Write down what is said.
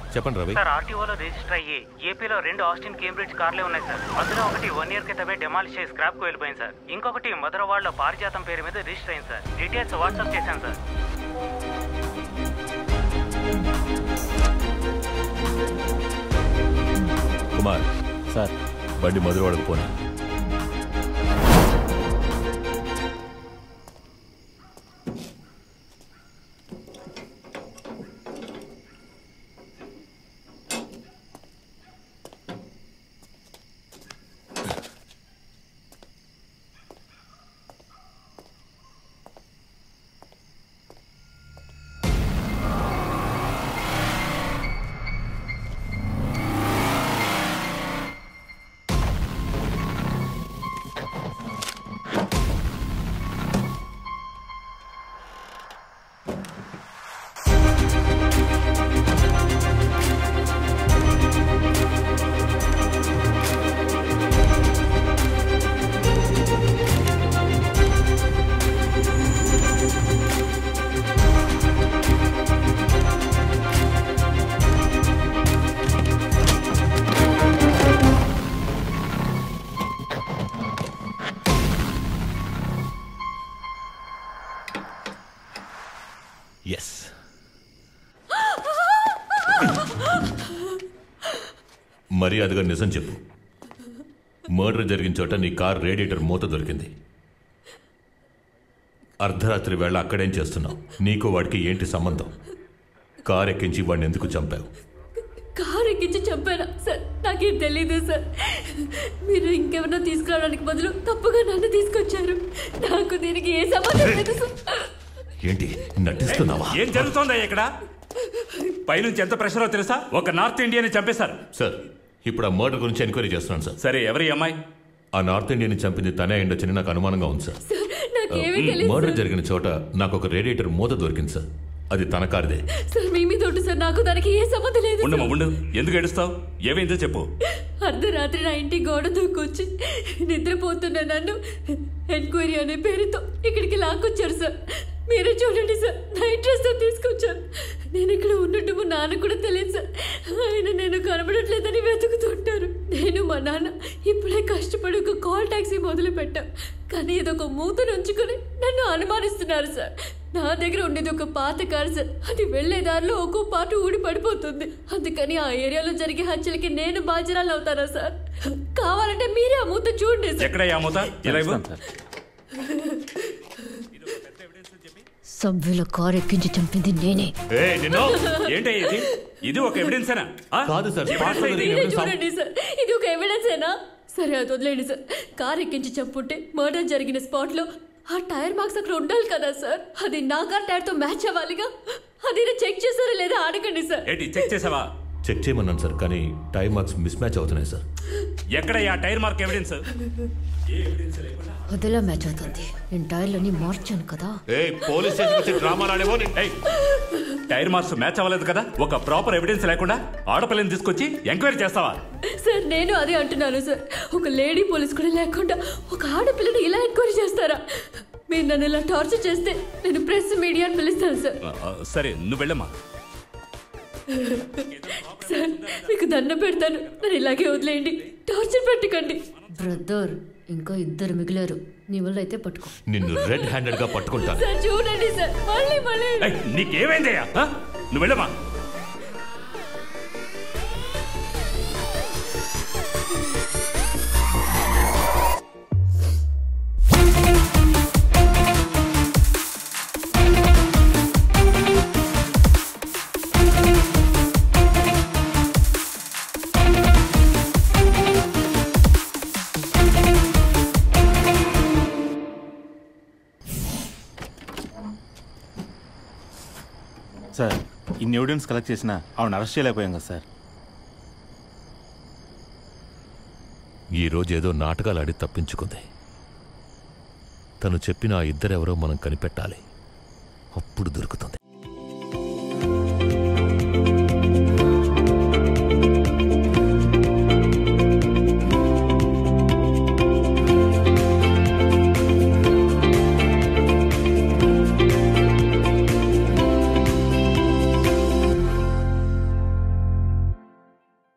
చెప్పండి Ravi sir ఆర్టీఓలో register అయ్యి ఏపీలో రెండు ఆస్టిన్ కేంబ్రిడ్జ్ కార్లే ఉన్నాయి సార్ అందులో ఒకటి వన్ ఇయర్ క్రితమే డెమాలిష్ చేసి స్క్రాప్ కు వెళ్ళిపోయింది సార్ ఇంకొకటి మధురవాడలో పారిజాతం పేరు మీద రిజిస్టర్ అయింది సార్ డీటెయిల్స్ వాట్సాప్ చేశాను సార్ కుమార్ సార్ బండి మధురవాడకు పోనీ ఎస్ మర్యాదగా నిజం చెప్పు మర్డర్ జరిగిన చోట నీ కార్ రేడియేటర్ మూత దొరికింది అర్ధరాత్రి వేళ అక్కడేం చేస్తున్నావు నీకు వాడికి ఏంటి సంబంధం కార్ ఎక్కించి వాడిని ఎందుకు చంపావు కారు ఎక్కించి చంపారా సార్ నాకేం తెలీదు సార్ మీరు ఇంకెవరినో తీసుకురావడానికి బదులు తప్పుగా నన్ను తీసుకొచ్చారు నాకు దీనికి ఏ సంబంధం లేదు సార్ ఏంటి నటిస్తున్నావా ఏం జరుగుతోందా ఇక్కడ పైనుంచి ఎంత ప్రెషరో తెలుసా ఒక నార్త్ ఇండియన్ చంపేశారు సార్ ఇప్పుడు ఆ మర్డర్ గురించి ఎంక్వైరీ చేస్తున్నాను సార్ సరే ఎవరి అమ్మాయి ఆ నార్త్ ఇండియన్ చంపింది తనే అయిండొచ్చని నాకు అనుమానంగా ఉంది సార్ సార్ నాకేమీ తెలియదు మర్డర్ సార్. జరిగిన చోట నాకు ఒక రేడియేటర్ మూత దొరికింది సార్ అది తన కారుదే సార్ మీ మీద ఉంటు సార్ నాకు దానికి ఏ సంబంధం లేదు ఉండమ్మా సార్. ఉండు ఎందుకు ఏడుస్తావు ఏమైందో చెప్పు అర్ధరాత్రి నా ఇంటి గోడ దూకొచ్చి నిద్రపోతున్న నన్ను ఎంక్వైరీ అనే పేరుతో ఇక్కడికి లాక్కొచ్చారు సార్ మీరే చూడండి సార్ నైట్ డ్రెస్ తో తీసుకొచ్చారు నేను ఇక్కడ ఉన్నట్టు మా నాన్న కూడా తెలియదు సార్ ఆయన నేను కనబడట్లేదని వెతుకుతుంటారు నేను మా నాన్న ఇప్పుడే కష్టపడి ఒక కాల్ టాక్సీ మొదలు పెట్టాం కానీ ఇది ఒక మూతను ఉంచుకొని నన్ను అనుమానిస్తున్నారు సార్ నా దగ్గర ఉండేది ఒక పాత కారు సార్ అది వెళ్లే దారిలో ఒక్కో పాటు ఊడి పడిపోతుంది అందుకని ఆ ఏరియాలో జరిగే హత్యలకి నేను బాధ్యరాలు అవుతానా సార్ కావాలంటే మీరే ఆ మూత చూడండి సార్ ఎక్కడ ఆ మూత ఇలా ఇవ్వు. సభ్యుల కారు ఎక్కించి చంపింది నేనే ఏ నిన్ను ఏంటి ఇది ఇది ఒక ఎవిడెన్సేనా ఆ? కాదు సార్ ఎవిడెన్స్ స్పాట్లో ఇది? దొరికిన మీరే evidence చూడండి సార్ ఇది ఒక ఎవిడెన్స్ ఏనా సరే అది వదిలేండి సార్ కార్ ఎక్కించి చంపుంటే మర్డర్ జరిగిన స్పాట్ లో ఆ టైర్ మార్క్స్ అక్కడ ఉండాలి కదా సార్ అది నా కార్ టైర్ తో మ్యాచ్ అవ్వాలిగా అది చెక్ చేశారా లేదా అడగండి సార్ ఏంటి చెక్ చేసావా చెక్ చేయమన్నాను సార్ కానీ టైం మార్క్స్ మిస్ మ్యాచ్ అవుతున్నాయి సార్ ఎక్కడ ఆ టైర్ మార్క్ ఎవిడెన్స్ అదిలా మ్యాచ్ అవుతుంది నేను టైర్లని మార్చాను కదా ఏ పోలీస్ స్టేషన్ వచ్చి డ్రామాలు ఆడేవో ఏయ్, టైర్ మార్క్స్ మ్యాచ్ అవ్వలేదు కదా ఒక ప్రాపర్ ఎవిడెన్స్ లేకుండా ఆడపిల్లని తీసుకొచ్చి ఎంక్వైరీ చేస్తావా సార్ నేను అదే అంటున్నాను సార్ ఒక లేడీ పోలీస్ కూడా లేకుండా ఒక ఆడపిల్లని ఇలా ఎంక్వైరీ చేస్తారా మీరు నన్ను ఇలా టార్చర్ చేస్తే నేను ప్రెస్ మీడియాని పిలుస్తాను సార్ ఆ, ఆ, సరే నువ్వు వెళ్ళమ్మా సార్ మీకు దండం పెడతాను నన్ను ఇలాగే వదిలేయండి టార్చర్ పెట్టకండి బ్రదర్ ఇంకా ఇద్దరు మిగిలారు నీ వల్ల అయితే పట్టుకో నిన్ను రెడ్ హ్యాండెడ్ గా పట్టుకుంటాను సార్ చూడండి సార్ మళ్ళీ మళ్ళీ ఏయ్, నీకేమైందయ్యా ఆ? నువ్వు వెళ్ళమ్మా సార్ ఇన్ని ఎవిడెన్స్ కలెక్ట్ చేసినా ఆవిడ అరెస్ట్ చేయలేకపోయాం కదా సార్ ఈ రోజు ఏదో నాటకాలు ఆడి తప్పించుకుంది తను చెప్పిన ఆ ఇద్దరెవరో మనం కనిపెట్టాలి అప్పుడు దొరుకుతుంది